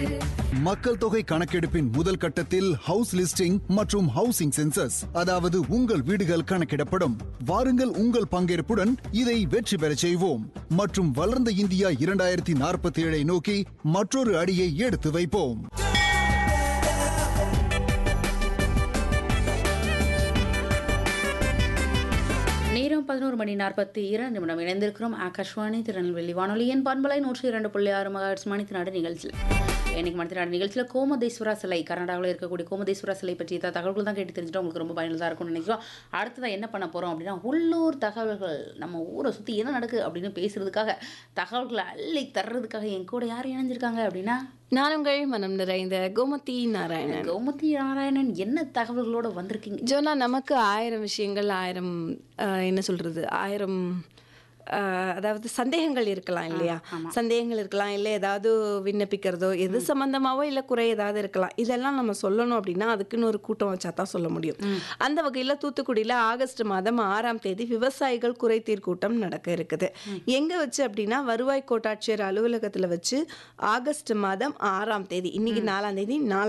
மக்கள் தொகை கணக்கெடுப்பின் முதல் கட்டத்தில் ஹவுஸ் லிஸ்டிங் மற்றும் ஹவுசிங் சென்சஸ் அதாவது உங்கள் வீடுகள் கணக்கிடப்படும் வாருங்கள் உங்கள் பங்கேற்புடன் இதை வெற்றி பெறச் செய்வோம் மற்றும் வளர்ந்த இந்தியா இரண்டாயிரத்தி நாற்பத்தி ஏழை நோக்கி மற்றொரு அடியை எடுத்து வைப்போம் நேரம் பதினோரு மணி நாற்பத்தி இரண்டு நிமிடம் இணைந்திருக்கிறோம் ஆகாஷ்வாணி திருநெல்வேலி வானொலியின் பண்பலை நூற்றி இரண்டு புள்ளி ஆறு மகாட்ஸ் மணித்தினாடு நிகழ்ச்சியில் இன்னைக்கு மணித்தினாடு நிகழ்ச்சியில் கோமதேஸ்வரா சிலை கர்நாடகாவில் இருக்கக்கூடிய கோமதேஸ்வரா சிலை பற்றிய த- தகவல்கள் தான் கேட்டு தெரிஞ்சுட்டு உங்களுக்கு ரொம்ப பயனுள்ளதாக இருக்கும்னு நினைக்கிறோம் அடுத்ததான் என்ன பண்ண போகிறோம் அப்படின்னா உள்ளூர் தகவல்கள் நம்ம ஊரை சுற்றி என்ன நடக்குது அப்படின்னு பேசுறதுக்காக தகவல்களை அள்ளி தர்றதுக்காக என் கூட யார் இணைஞ்சிருக்காங்க அப்படின்னா நான் உங்கள் மனம் நிறைந்த கோமதி நாராயணன் கோமதி நாராயணன் என்ன தகவல்களோட வந்திருக்கீங்க ஜோனா நமக்கு ஆயிரம் விஷயங்கள் ஆயிரம் ஆஹ், என்ன சொல்றது ஆயிரம் ஆஹ், அதாவது சந்தேகங்கள் இருக்கலாம் இல்லையா சந்தேகங்கள் இருக்கலாம் இல்லை ஏதாவது விண்ணப்பிக்கிறதோ எது சம்பந்தமாவோ இல்லை குறை ஏதாவது இருக்கலாம் இதெல்லாம் நம்ம சொல்லணும் அப்படின்னா அதுக்குன்னு ஒரு கூட்டம் வச்சா தான் சொல்ல முடியும் அந்த வகையில் தூத்துக்குடியில் ஆகஸ்ட் மாதம் ஆறாம் தேதி விவசாயிகள் குறைதீர் கூட்டம் நடக்க இருக்குது எங்க வச்சு அப்படின்னா வருவாய் கோட்டாட்சியர் அலுவலகத்துல வச்சு ஆகஸ்ட் மாதம் ஆறாம் தேதி இன்னைக்கு நாலாம் தேதி நாலாம்